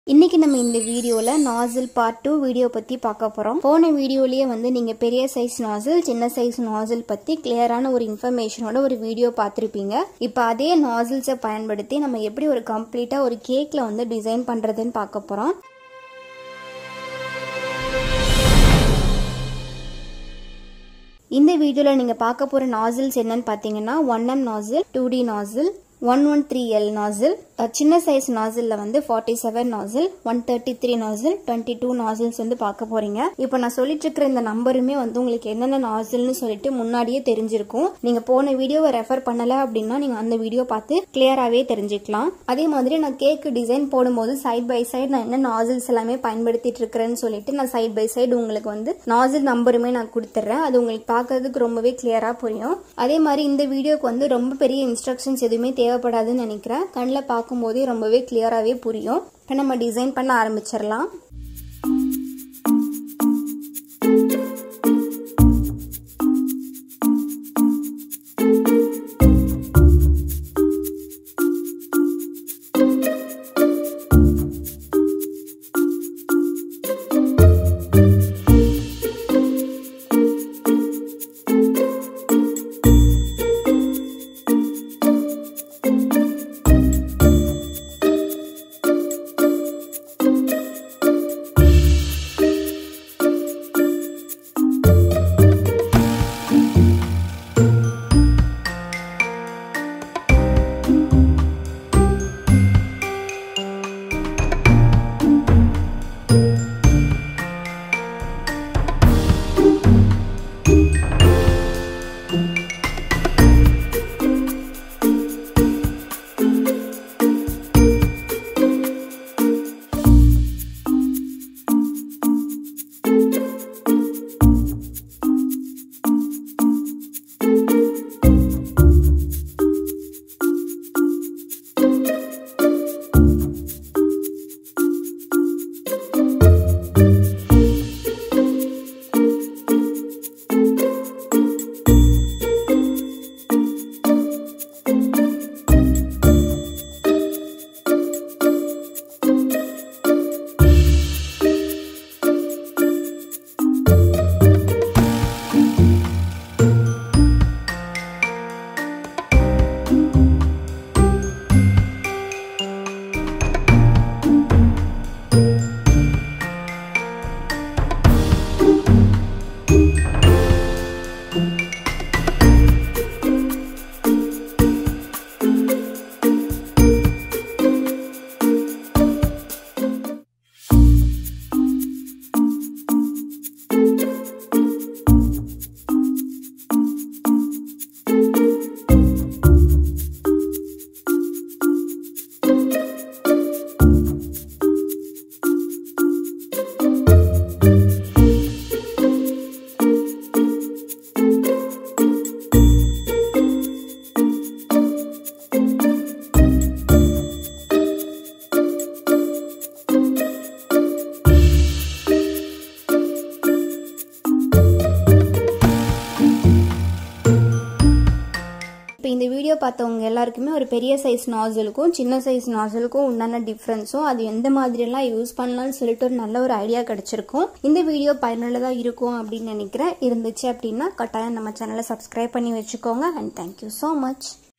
இன்னைக்கு நம்ம இந்த வீடியோவில் நாசில் பார்ட் டூ வீடியோ பற்றி பார்க்க போகிறோம் போன வீடியோலயே வந்து நீங்கள் பெரிய சைஸ் நாசில் சின்ன சைஸ் நாசில் பற்றி கிளியரான ஒரு இன்ஃபர்மேஷனோட ஒரு வீடியோ பார்த்துருப்பீங்க இப்போ அதே நாசில்ஸை பயன்படுத்தி நம்ம எப்படி ஒரு கம்ப்ளீட்டாக ஒரு கேக்கில் வந்து டிசைன் பண்ணுறதுன்னு பார்க்க போகிறோம் இந்த வீடியோவில் நீங்கள் பார்க்க போகிற நாசில்ஸ் என்னன்னு பார்த்தீங்கன்னா one M nozzle two D nozzle one one three L nozzle சின்ன சைஸ் நாசிலில் வந்து forty seven nozzle one thirty three nozzle twenty two nozzles வந்து பார்க்க போறீங்க இப்போ நான் சொல்லிட்டு இருக்கிற இந்த நம்பருமே வந்து உங்களுக்கு என்னென்ன நாசில்னு சொல்லிட்டு முன்னாடியே தெரிஞ்சிருக்கும் நீங்கள் போன வீடியோவை ரெஃபர் பண்ணலை அப்படின்னா நீங்கள் அந்த வீடியோ பார்த்து கிளியராகவே தெரிஞ்சுக்கலாம் அதே மாதிரி நான் கேக்கு டிசைன் போடும்போது சைட் பை சைடு நான் என்ன நாசில்ஸ் எல்லாமே பயன்படுத்திட்டு இருக்கிறேன்னு சொல்லிட்டு நான் சைட் பை சைடு உங்களுக்கு வந்து நாசில் நம்பருமே நான் கொடுத்துட்றேன் அது உங்களுக்கு பார்க்கறதுக்கு ரொம்பவே கிளியராக புரியும் அதே மாதிரி இந்த வீடியோக்கு வந்து ரொம்ப பெரிய இன்ஸ்ட்ரக்ஷன்ஸ் எதுவுமே தேவைப்படாதுன்னு நினைக்கிறேன் கண்ணில் பார்க்கும்போதே ரொம்பவே கிளியராகவே புரியும் இப்போ நம்ம டிசைன் பண்ண ஆரம்பிச்சிடலாம் இப்போ இந்த வீடியோ பார்த்தவங்க எல்லாருக்குமே ஒரு பெரிய சைஸ் நாசலுக்கும் சின்ன சைஸ் நாசலுக்கும் உண்டான டிஃப்ரென்ஸும் அது எந்த மாதிரியெல்லாம் யூஸ் பண்ணலாம்னு சொல்லிட்டு ஒரு நல்ல ஒரு ஐடியா கிடைச்சிருக்கும் இந்த வீடியோ பயனுள்ளதாக இருக்கும் அப்படின்னு நினைக்கிறேன் இருந்துச்சு அப்படின்னா கட்டாயம் நம்ம சேனலை சப்ஸ்கிரைப் பண்ணி வச்சுக்கோங்க அண்ட் தேங்க்யூ ஸோ மச்